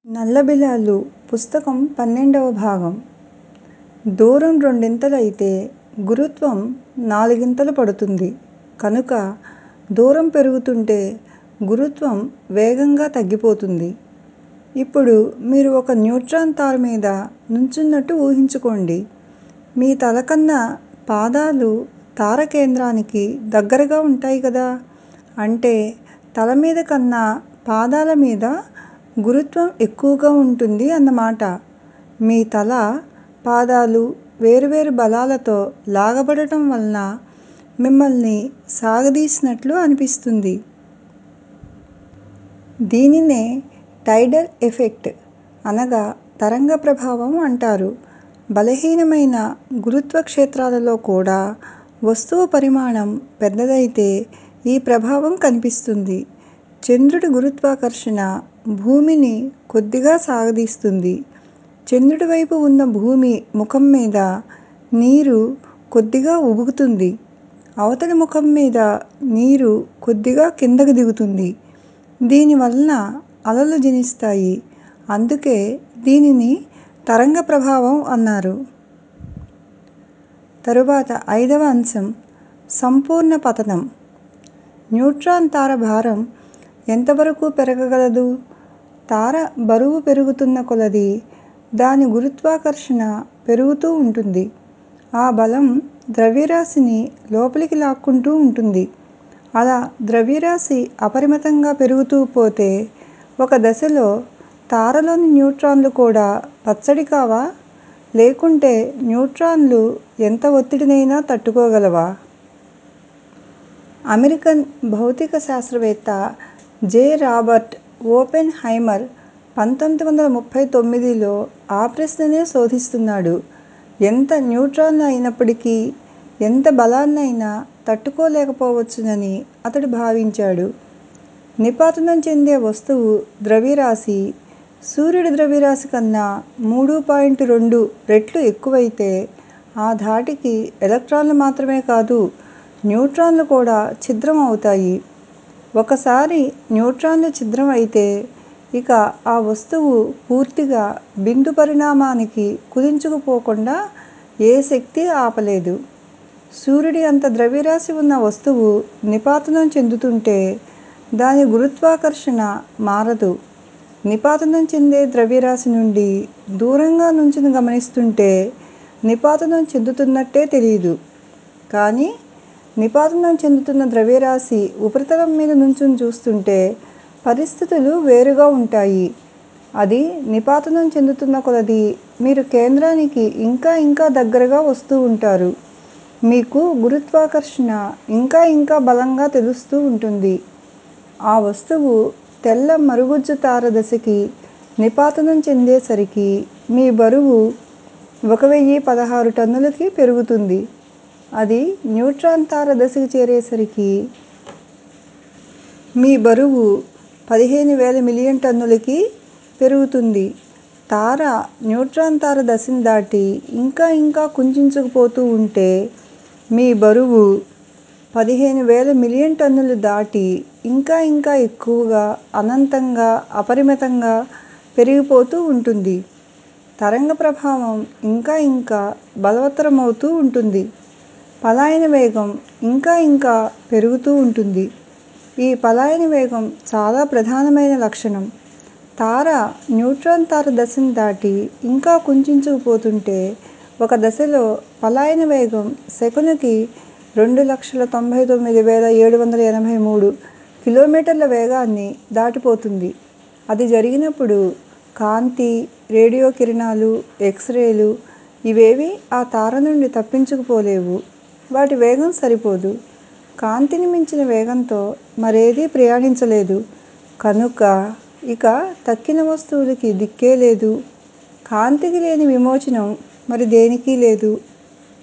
నల్లబిలాలు పుస్తకం పన్నెండవ భాగం దూరం రెండింతలయితే గురుత్వం నాలుగింతలు పడుతుంది కనుక దూరం పెరుగుతుంటే గురుత్వం వేగంగా తగ్గిపోతుంది. ఇప్పుడు మీరు ఒక న్యూట్రాన్ తార మీద నుంచున్నట్టు ఊహించుకోండి. మీ తల కన్నా పాదాలు తార కేంద్రానికి దగ్గరగా ఉంటాయి కదా! అంటే తల మీద కన్నా పాదాల మీద గురుత్వం ఎక్కువగా ఉంటుంది అన్నమాట. మీ తల, పాదాలు వేర్వేరు బలాలతో లాగబడటం వలన మిమ్మల్ని సాగదీసినట్లు అనిపిస్తుంది. దీనినే టైడల్ ఎఫెక్ట్ అనగా తరంగ ప్రభావం అంటారు. బలహీనమైన గురుత్వ క్షేత్రాలలో కూడా వస్తువు పరిమాణం పెద్దదైతే ఈ ప్రభావం కనిపిస్తుంది. చంద్రుడి గురుత్వాకర్షణ భూమిని కొద్దిగా సాగదీస్తుంది. చంద్రుడి వైపు ఉన్న భూమి ముఖం మీద నీరు కొద్దిగా ఉబుకుతుంది. అవతలి ముఖం మీద నీరు కొద్దిగా కిందకు దిగుతుంది. దీని వలన అలలు జనిస్తాయి. అందుకే దీనిని తరంగ ప్రభావం అన్నారు. తరువాత ఐదవ అంశం సంపూర్ణ పతనం. న్యూట్రాన్ తార భారం ఎంతవరకు పెరగగలదు? తార బరువు పెరుగుతున్న కొలదీ దాని గురుత్వాకర్షణ పెరుగుతూ ఉంటుంది. ఆ బలం ద్రవ్యరాశిని లోపలికి లాక్కుంటూ ఉంటుంది. అలా ద్రవ్యరాశి అపరిమితంగా పెరుగుతూ పోతే ఒక దశలో తారలోని న్యూట్రాన్లు కూడా పచ్చడి కావా? లేకుంటే న్యూట్రాన్లు ఎంత ఒత్తిడినైనా తట్టుకోగలవా? అమెరికన్ భౌతిక శాస్త్రవేత్త జె. రాబర్ట్ ఓపెన్ హైమర్ పంతొమ్మిది వందల ముప్పై తొమ్మిదిలో ఆ ప్రశ్ననే శోధిస్తున్నాడు. ఎంత న్యూట్రాన్లు అయినప్పటికీ ఎంత బలాన్నైనా తట్టుకోలేకపోవచ్చునని అతడు భావించాడు. నిపాతనం చెందే వస్తువు ద్రవ్యరాశి సూర్యుడి ద్రవ్యరాశి కన్నా మూడు పాయింట్ రెండు రెట్లు ఎక్కువైతే ఆ ధాటికి ఎలక్ట్రాన్లు మాత్రమే కాదు న్యూట్రాన్లు కూడా ఛిద్రం అవుతాయి. ఒకసారి న్యూట్రాన్లు ఛిద్రం అయితే ఇక ఆ వస్తువు పూర్తిగా బిందు పరిమాణానికి కుదించుకుపోకుండా ఏ శక్తీ ఆపలేదు. సూర్యుడి అంత ద్రవ్యరాశి ఉన్న వస్తువు నిపాతనం చెందుతుంటే దాని గురుత్వాకర్షణ మారదు. నిపాతనం చెందే ద్రవ్యరాశి నుండి దూరంగా నుంచుని గమనిస్తుంటే నిపాతనం చెందుతున్నట్టే తెలీదు. కానీ నిపాతనం చెందుతున్న ద్రవ్యరాశి ఉపరితలం మీద నుంచుని చూస్తుంటే పరిస్థితులు వేరుగా ఉంటాయి. అది నిపాతనం చెందుతున్న కొలదీ మీరు కేంద్రానికి ఇంకా ఇంకా దగ్గరగా వస్తూ ఉంటారు. మీకు గురుత్వాకర్షణ ఇంకా ఇంకా బలంగా తెలుస్తూ ఉంటుంది. ఆ వస్తువు తెల్ల మరుగుజ్జు తార దశకి నిపాతనం చెందేసరికి మీ బరువు ఒక వెయ్యి పదహారు టన్నులకి పెరుగుతుంది. అది న్యూట్రాన్ తార దశకి చేరేసరికి మీ బరువు పదిహేను వేల మిలియన్ టన్నులకి పెరుగుతుంది. తార న్యూట్రాన్ తార దశని దాటి ఇంకా ఇంకా కుంచించుకుపోతూ ఉంటే మీ బరువు పదిహేను వేల మిలియన్ టన్నులు దాటి ఇంకా ఇంకా ఎక్కువగా అనంతంగా అపరిమితంగా పెరిగిపోతూ ఉంటుంది. తరంగ ప్రభావం ఇంకా ఇంకా బలవత్తరమవుతూ ఉంటుంది. పలాయన వేగం ఇంకా ఇంకా పెరుగుతూ ఉంటుంది. ఈ పలాయన వేగం చాలా ప్రధానమైన లక్షణం. తార న్యూట్రాన్ తార దశని దాటి ఇంకా కుంచించుకుపోతుంటే ఒక దశలో పలాయన వేగం సెకనుకి రెండు లక్షల తొంభై తొమ్మిది వేల ఏడు వందల ఎనభై మూడు కిలోమీటర్ల వేగాన్ని దాటిపోతుంది. అది జరిగినప్పుడు కాంతి, రేడియో కిరణాలు, ఎక్స్ రేలు ఇవేవీ ఆ తార నుండి తప్పించుకుపోలేవు. వాటి వేగం సరిపోదు. కాంతిని మించిన వేగంతో మరేదీ ప్రయాణించలేదు. కనుక ఇక తక్కిన వస్తువులకి దిక్కే లేదు. కాంతికి లేని విమోచనం మరి దేనికీ లేదు.